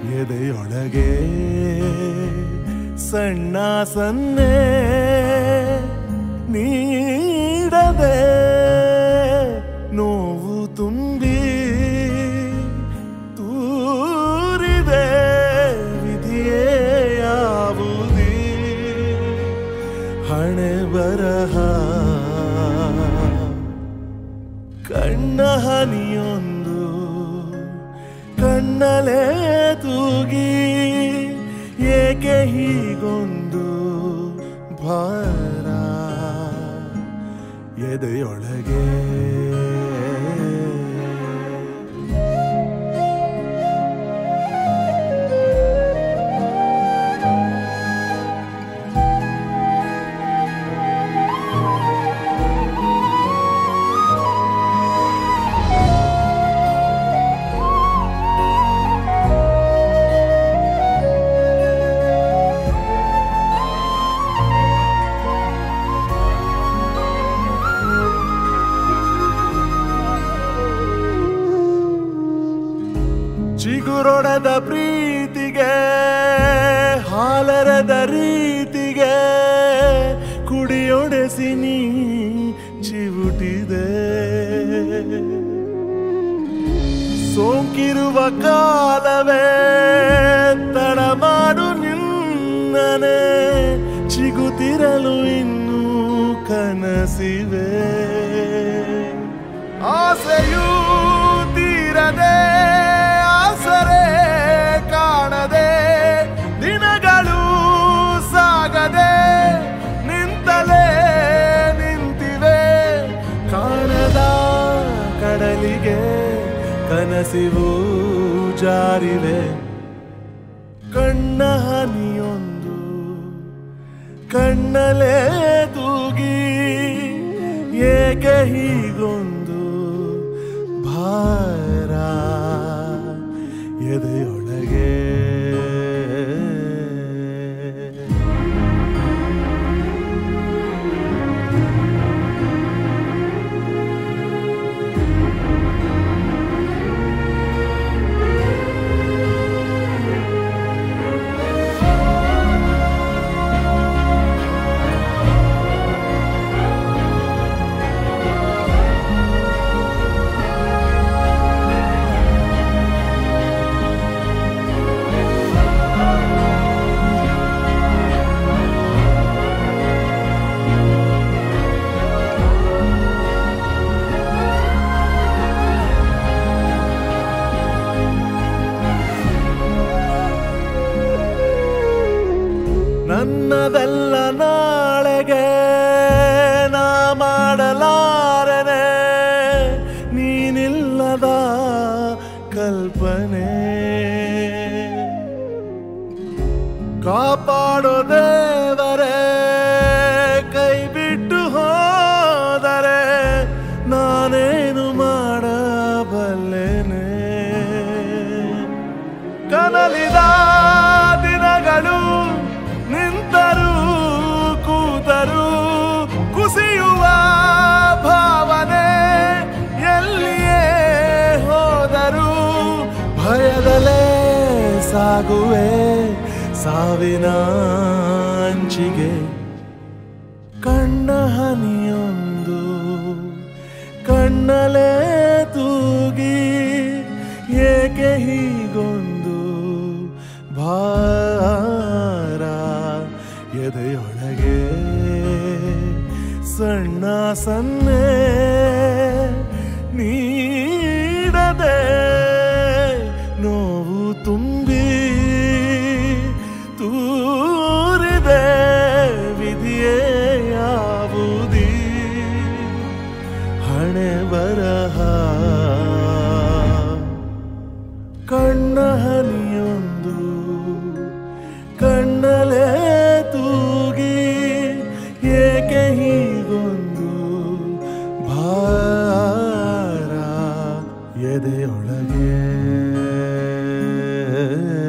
ಎದೆಯೊಳಗೆ ಸಣ್ಣ ಸನ್ನೆ ನೀಡದೆ ನೋವು ತುಂಬಿ ತೂರಿದೆ ವಿಧಿಯೇ ಯಾವುದೇ ಹಣೆ ಬರಹ ಕಣ್ಣ ಹನಿಯೊಂದು ಕಣ್ಣಲೇ ತೂಗಿ ಏಕೆ ಹೀಗೊಂದು ಭಾರ ಎದೆಯೊಳಗೆ ಚಿಗುರೊಡದ ಪ್ರೀತಿಗೆ ಹಾಲರದ ರೀತಿಗೆ ಕುಡಿಯೊಡೆಸಿ ನೀ ಚಿವುಟಿದೆ ಸೋಂಕಿರುವ ಕಾಲವೇ ತಡ ಮಾಡು ನಿನ್ನನೆ ಚಿಗುತ್ತಿರಲು ಇನ್ನೂ ಕನಸಿವೆ ಆಸೆಯೂ ತೀರದೆ ಆಸರೆ ಕಾಣದೆ ದಿನಗಳು ಸಾಗದೆ ನಿಂತಲೇ ನಿಂತಿವೆ ಕಾಣದ ಕಡಲಿಗೆ ಕನಸಿವು ಜಾರಿವೆ ಕಣ್ಣ ಹನಿಯೊಂದು ಕಣ್ಣಲೇ ತೂಗಿ ಏಕೆ ಹೀಗೊಂದು ಭಾರ ಎದೆಯೊಳಗೆ ನನ್ನದೆಲ್ಲ ನಾಳೆಗೆ ನಾ ಮಾಡಲಾರನೆ ನೀನಿಲ್ಲದ ಕಲ್ಪನೆ ಕಾಪಾಡೋ ದೇವರೇ ಕೈ ಬಿಟ್ಟು ಹೋದರೆ ನಾನೇನು ಮಾಡಬಲ್ಲೆನೆ ಕನಲಿದ ದಿನಗಳು ನಿಂತರು ಕೂತರು ಕುಸಿಯುವ ಭಾವನೆ ಎಲ್ಲಿಯೇ ಹೋದರು ಭಯದಲೇ ಸಾಗುವೆ ಸಾವಿನ ಅಂಚಿಗೆ ಕಣ್ಣ ಹನಿಯೊಂದು ಕಣ್ಣಲೇ ತೂಗಿ ಏಕೆ ಹೀಗೊಂದು ಭಾರ ಎದೆಯೊಳಗೆ ಸಣ್ಣ ಸನ್ನೆ ನೀಡದೆ ನೋವು ತುಂಬಿ ತೂರಿದೆ ವಿಧಿಯೇ ಯಾವುದೀ ಹಣೆ ಬರಹ ಕಣ್ಣ ಹನಿಯೊಂದು ಕಣ್ಣಲೇ ತೂಗಿ ಏಕೆ ಹೀಗೊಂದು ಭಾರ ಎದೆಯೊಳಗೆ